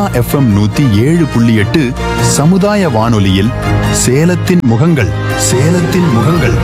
Sona FM நூத்தி ஏழு புள்ளி எட்டு சமுதாய வானொலியில் சேலத்தின் முகங்கள் சேலத்தின் முகங்கள்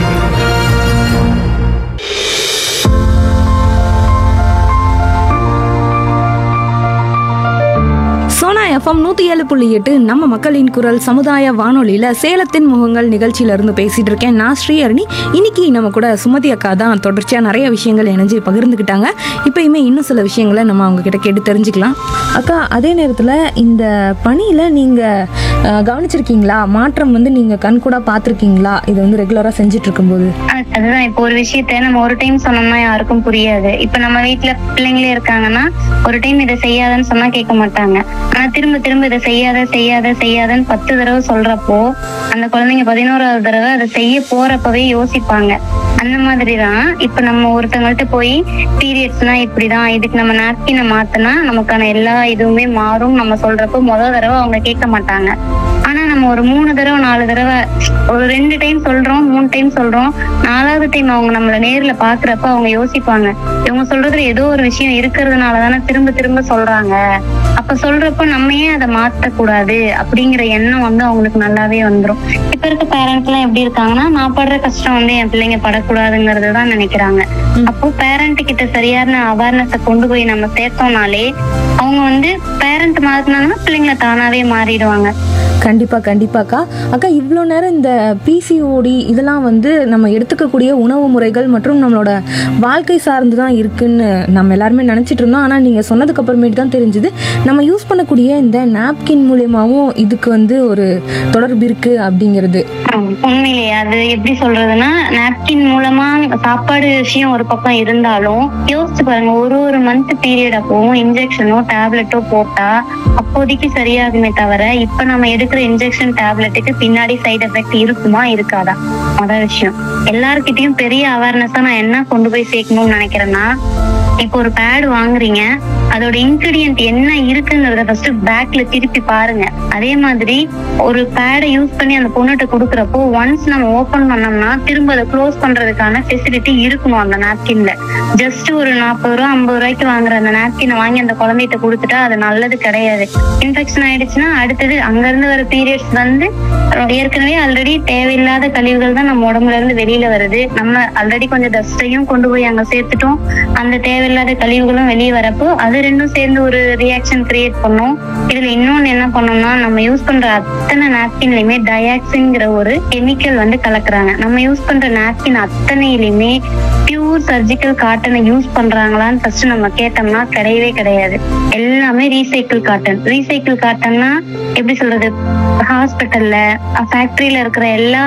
சோனா எஃப்எம் நூற்றி ஏழு புள்ளி எட்டு நம்ம மக்களின் குரல் சமுதாய வானொலியில் சேலத்தின் முகங்கள் நிகழ்ச்சியில இருந்து பேசிட்டு இருக்கேன் நான் ஸ்ரீஹரணி இன்னைக்கு நம்ம கூட சுமதி அக்கா தான் தொடர்ச்சியாக நிறைய விஷயங்கள் இணைஞ்சு பகிர்ந்துக்கிட்டாங்க இப்பயுமே இன்னும் சில விஷயங்களை நம்ம அவங்க கிட்ட கேட்டு தெரிஞ்சுக்கலாம் அக்கா அதே நேரத்தில் இந்த பணியில் நீங்கள் கவனிச்சிருக்கீங்களா மாற்றம் வந்து நீங்கள் கண்கூட பார்த்துருக்கீங்களா இது வந்து ரெகுலராக செஞ்சுட்டு இருக்கும்போது அ- அதுதான் இப்போ ஒரு விஷயத்த நம்ம ஒரு டைம் சொன்னோம்னா யாருக்கும் புரியாது இப்ப நம்ம வீட்ல பிள்ளைங்களே இருக்காங்கன்னா ஒரு டைம் இதை செய்யாதன்னு சொன்னா கேட்க மாட்டாங்க ஆனா திரும்ப திரும்ப இதை செய்யாத செய்யாத செய்யாதன்னு பத்து தடவை சொல்றப்போ அந்த குழந்தைங்க பதினோராவது தடவை அதை செய்ய போறப்பவே யோசிப்பாங்க அந்த மாதிரிதான் இப்ப நம்ம ஒருத்தவங்கள்ட்ட போய் பீரியட்ஸ்னா இப்படிதான் இதுக்கு நம்ம நாப்கினை மாத்தினா நமக்கான எல்லா இதுவுமே மாறும் நம்ம சொல்றப்போ முத தடவை அவங்க கேட்க மாட்டாங்க ஆனா நம்ம ஒரு மூணு தடவை நாலு தடவை ஒரு ரெண்டு டைம் சொல்றோம் மூணு டைம் சொல்றோம் நாலாவது டைம் அவங்க நம்மள நேர்ல பாக்குறப்ப அவங்க யோசிப்பாங்க இவங்க சொல்றதுல ஏதோ ஒரு விஷயம் இருக்கிறதுனால தானே திரும்ப திரும்ப சொல்றாங்க அப்ப சொல்றப்ப நம்ம ஏன் அதை மாத்த கூடாது அப்படிங்கிற எண்ணம் வந்து அவங்களுக்கு நல்லாவே வந்துரும் இப்ப இருக்க பேரண்ட்ஸ் எல்லாம் எப்படி இருக்காங்கன்னா நான் படுற கஷ்டம் வந்து என் பிள்ளைங்க படக்கூடாதுங்கிறது தான் நினைக்கிறாங்க அப்போ பேரண்ட் கிட்ட சரியான அவேர்னஸ கொண்டு போய் நம்ம சேர்த்தோம்னாலே அவங்க வந்து பேரண்ட் மாத்தினாங்கன்னா பிள்ளைங்க தானாவே மாறிடுவாங்க கண்டிப்பா கண்டிப்பாக்கா அக்கா இவ்வளோ நேரம் இந்த பிசிஓடி இதெல்லாம் வந்து நம்ம எடுத்துக்கக்கூடிய உணவு முறைகள் மற்றும் நம்மளோட வாழ்க்கை சார்ந்து தான் இருக்குன்னு நம்ம எல்லாருமே நினச்சிட்டு இருந்தோம் ஆனால் நீங்கள் சொன்னதுக்கு அப்புறமேட்டு தான் தெரிஞ்சுது நம்ம யூஸ் பண்ணக்கூடிய இந்த நாப்கின் மூலியமாகவும் இதுக்கு வந்து ஒரு தொடர்பு இருக்கு அப்படிங்கிறது ஆமா, உண்மையிலேயே அது எப்படி சொல்றதுன்னா நாப்கின் மூலமா சாப்பாடு விஷயம் ஒரு பக்கம் இருந்தாலும் யோசிச்சு பாருங்க ஒரு ஒரு மந்த் பீரியட் அப்பவும் இன்ஜெக்ஷனோ டேப்லெட்டோ போட்டா அப்போதைக்கு சரியாகுமே தவிர இப்ப நம்ம எடுக்கிற இன்ஜெக்ஷன் டேப்லெட்டுக்கு பின்னாடி சைடு எஃபெக்ட் இருக்குமா இருக்காதா முதல் விஷயம் எல்லார்கிட்டயும் பெரிய அவேர்னஸா நான் என்ன கொண்டு போய் சேர்க்கணும்னு நினைக்கிறேன்னா இப்போ ஒரு பேட் வாங்குறீங்க அதோட இன்கிரிடியன்ட் என்ன இருக்குங்கிறத ஃபர்ஸ்ட் பேக்ல திருப்பி பாருங்க அதே மாதிரி ஒரு பேடை யூஸ் பண்ணி அந்த பொண்ணுகிட்ட கொடுக்குறப்போ ஒன்ஸ் நம்ம ஓபன் பண்ணோம்னா திரும்ப அதை க்ளோஸ் பண்றதுக்கான ஃபெசிலிட்டி இருக்கணும் அந்த நாப்கின்ல ஜஸ்ட் ஒரு நாற்பது ரூபா ஐம்பது ரூபாய்க்கு வாங்குற அந்த நாப்கினை வாங்கி அந்த குழந்தைகிட்ட கொடுத்துட்டா அது நல்லது கிடையாது இன்ஃபெக்ஷன் ஆயிடுச்சுன்னா அடுத்தது அங்க இருந்து வர பீரியட்ஸ் வந்து ஏற்கனவே ஆல்ரெடி தேவையில்லாத கழிவுகள் தான் நம்ம உடம்புல இருந்து வெளியில வருது நம்ம ஆல்ரெடி கொஞ்சம் டஸ்டையும் கொண்டு போய் அங்க சேர்த்துட்டோம் அந்த தேவையில்லாத கழிவுகளும் வெளியே வரப்போ அது ரெண்டும் சேர்ந்து ஒரு ரியாக்ஷன் கிரியேட் பண்ணும் இதுல இன்னொன்னு என்ன பண்ணோம்னா நம்ம யூஸ் பண்ற அத்தனை நாப்கின்லயுமே டயாக்சின்ங்கிற ஒரு கெமிக்கல் வந்து கலக்குறாங்க நம்ம யூஸ் பண்ற நாப்கின் அத்தனையிலுமே பியூர் சர்ஜிக்கல் காட்டனை யூஸ் பண்றாங்களான்னு ஃபர்ஸ்ட் நம்ம கேட்டோம்னா கிடையவே கிடையாது எல்லாமே ரீசைக்கிள் காட்டன் ரீசைக்கிள் காட்டன்னா எப்படி சொல்றது ஹாஸ்பிட்டல்ல ஃபேக்டரியில இருக்கிற எல்லா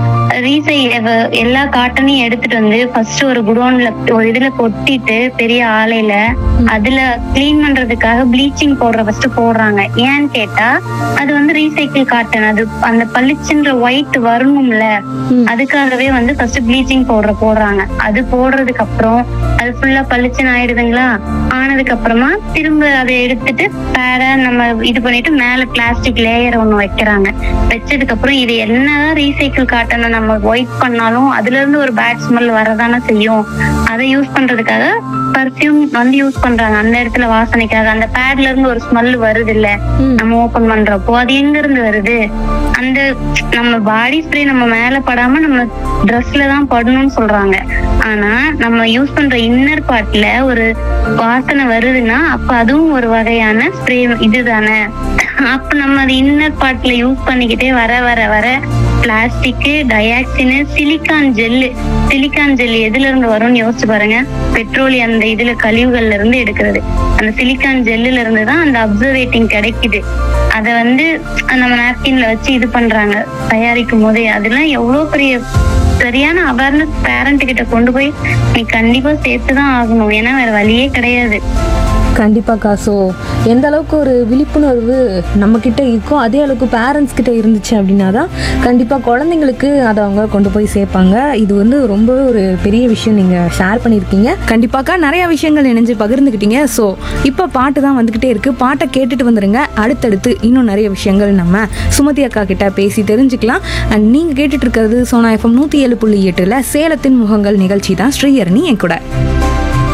ரீசை எல்லா காட்டனையும் எடுத்துட்டு வந்து ஃபர்ஸ்ட் ஒரு குடோன்ல ஒரு இதுல கொட்டிட்டு பெரிய ஆலையில அதுல கிளீன் பண்றதுக்காக ப்ளீச்சிங் பவுடர் ஃபர்ஸ்ட் போடுறாங்க ஏன்னு கேட்டா அது வந்து ரீசைக்கிள் காட்டன் அது அந்த பளிச்சுன்ற ஒயிட் வரணும்ல அதுக்காகவே வந்து ஃபர்ஸ்ட் ப்ளீச்சிங் பவுடர் போடுறாங்க அது போடுறதுக்கு அப்புறம் அது ஃபுல்லா பளிச்சுன்னு ஆயிடுதுங்களா ஆனதுக்கு அப்புறமா திரும்ப அதை எடுத்துட்டு பேட நம்ம இது பண்ணிட்டு மேல பிளாஸ்டிக் லேயர் ஒண்ணு வைக்கிறாங்க வச்சதுக்கு அப்புறம் இது என்னதான் ரீசைக்கிள் காட்டனை நம்ம ஒயிட் பண்ணாலும் அதுல இருந்து ஒரு பேட் ஸ்மெல் வரதானே செய்யும் அதை யூஸ் பண்றதுக்காக பர்ஃபியூம் வந்து யூஸ் பண்றாங்க அந்த இடத்துல வாசனைக்காக அந்த பேட்ல இருந்து ஒரு ஸ்மெல் வருது இல்ல நம்ம ஓபன் பண்றப்போ அது எங்க இருந்து வருது அந்த நம்ம பாடி ஸ்ப்ரே நம்ம மேல படாம நம்ம ட்ரெஸ்ல தான் படணும்னு சொல்றாங்க ஆனா நம்ம யூஸ் பண்ற இன்னர் பார்ட்ல ஒரு வாசனை வருதுன்னா அப்ப அதுவும் ஒரு வகையான ஸ்ப்ரே இதுதானே அப்ப நம்ம அது இன்னர் பார்ட்ல யூஸ் பண்ணிக்கிட்டே வர வர வர plastic dioxin silicone gel silicone gel எதுல இருந்து வரும்னு யோசிச்சு பாருங்க பெட்ரோலியம் அந்த இதுல கழிவுகள்ல இருந்து எடுக்கிறது அந்த சிலிக்கான் ஜெல்லுல இருந்து தான் அந்த அப்சர்வேட்டிங் கிடைக்குது அத வந்து நம்ம நாப்கின்ல வச்சு இது பண்றாங்க தயாரிக்கும் போதே அதெல்லாம் எவ்வளவு பெரிய சரியான அவேர்னஸ் பேரண்ட் கிட்ட கொண்டு போய் நீ கண்டிப்பா சேர்த்துதான் ஆகணும் ஏன்னா வேற வழியே கிடையாது கண்டிப்பாக்கா ஸோ எந்த அளவுக்கு ஒரு விழிப்புணர்வு நம்ம கிட்ட இருக்கோ அதே அளவுக்கு பேரண்ட்ஸ் கிட்ட இருந்துச்சு அப்படின்னா தான் கண்டிப்பாக குழந்தைங்களுக்கு அதை அவங்க கொண்டு போய் சேர்ப்பாங்க இது வந்து ரொம்பவே ஒரு பெரிய விஷயம் நீங்கள் ஷேர் பண்ணியிருக்கீங்க கண்டிப்பாக்கா நிறைய விஷயங்கள் இணைஞ்சு பகிர்ந்துக்கிட்டீங்க ஸோ இப்போ பாட்டு தான் வந்துக்கிட்டே இருக்கு பாட்டை கேட்டுட்டு வந்துருங்க அடுத்தடுத்து இன்னும் நிறைய விஷயங்கள் நம்ம சுமதி அக்கா கிட்ட பேசி தெரிஞ்சுக்கலாம் அண்ட் நீங்கள் கேட்டுட்டு இருக்கிறது சோனா எஃப்எம் நூற்றி ஏழு புள்ளி எட்டில் சேலத்தின் முகங்கள் நிகழ்ச்சி தான் ஸ்ரீஹரணி என் கூட